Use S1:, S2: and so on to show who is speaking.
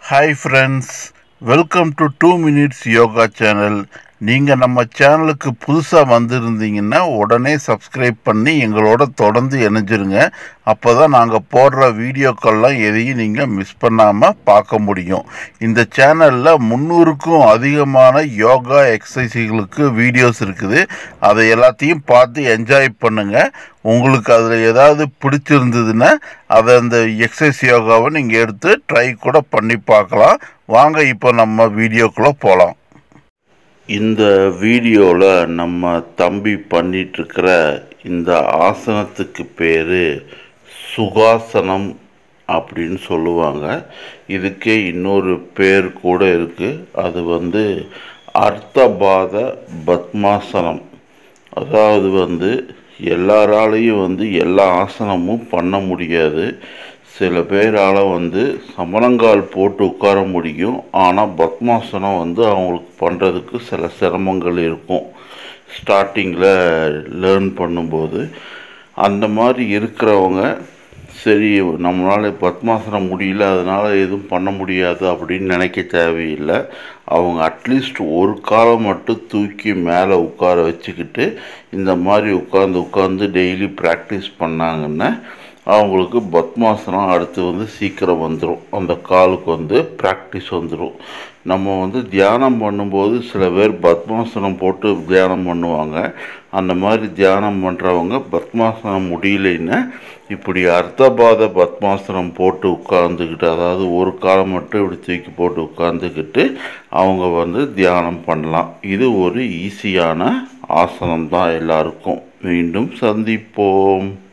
S1: hi friends welcome to two minutes yoga channel நீங்கள் நம்ம சேனலுக்கு புதுசாக வந்திருந்தீங்கன்னா உடனே சப்ஸ்கிரைப் பண்ணி எங்களோட தொடர்ந்து இணைஞ்சிருங்க அப்போ தான் நாங்கள் போடுற வீடியோக்கள்லாம் எதையும் நீங்கள் மிஸ் பண்ணாமல் பார்க்க முடியும் இந்த சேனலில் முந்நூறுக்கும் அதிகமான யோகா எக்ஸசைஸ்களுக்கு வீடியோஸ் இருக்குது அதை எல்லாத்தையும் பார்த்து என்ஜாய் பண்ணுங்கள் உங்களுக்கு அதில் ஏதாவது பிடிச்சிருந்ததுன்னா அதை அந்த எக்ஸசைஸ் யோகாவை நீங்கள் எடுத்து ட்ரை கூட பண்ணி பார்க்கலாம் வாங்க இப்போ நம்ம வீடியோக்குள்ளே போகலாம் இந்த வீடியோவில் நம்ம தம்பி பண்ணிகிட்ருக்கிற இந்த ஆசனத்துக்கு பேர் சுகாசனம் அப்படின்னு சொல்லுவாங்க இதுக்கே இன்னொரு பேர் கூட இருக்குது அது வந்து அர்த்தபாத பத்மாசனம் அதாவது வந்து எல்லாராலையும் வந்து எல்லா ஆசனமும் பண்ண முடியாது சில பேரால் வந்து சமணங்கால் போட்டு உட்கார முடியும் ஆனால் பத்மாசனம் வந்து அவங்களுக்கு பண்ணுறதுக்கு சில சிரமங்கள் இருக்கும் ஸ்டார்டிங்கில் லேர்ன் பண்ணும்போது அந்த மாதிரி இருக்கிறவங்க சரி நம்மளால் பத்மாசனம் முடியல அதனால் எதுவும் பண்ண முடியாது அப்படின்னு நினைக்க தேவையில்லை அவங்க அட்லீஸ்ட் ஒரு காலம் மட்டும் தூக்கி மேலே உட்கார வச்சுக்கிட்டு இந்த மாதிரி உட்காந்து உட்காந்து டெய்லி ப்ராக்டிஸ் பண்ணாங்கன்னா அவங்களுக்கு பத்மாசனம் அடுத்து வந்து சீக்கிரம் வந்துடும் அந்த காலுக்கு வந்து ப்ராக்டிஸ் வந்துடும் நம்ம வந்து தியானம் பண்ணும்போது சில பேர் பத்மாசனம் போட்டு தியானம் பண்ணுவாங்க அந்த மாதிரி தியானம் பண்ணுறவங்க பத்மாசனம் முடியலைன்னா இப்படி அர்த்தபாத பத்மாசனம் போட்டு உட்காந்துக்கிட்டு அதாவது ஒரு காலம் மட்டும் இப்படி தூக்கி போட்டு உட்காந்துக்கிட்டு அவங்க வந்து தியானம் பண்ணலாம் இது ஒரு ஈஸியான ஆசனம் தான் எல்லாருக்கும் மீண்டும் சந்திப்போம்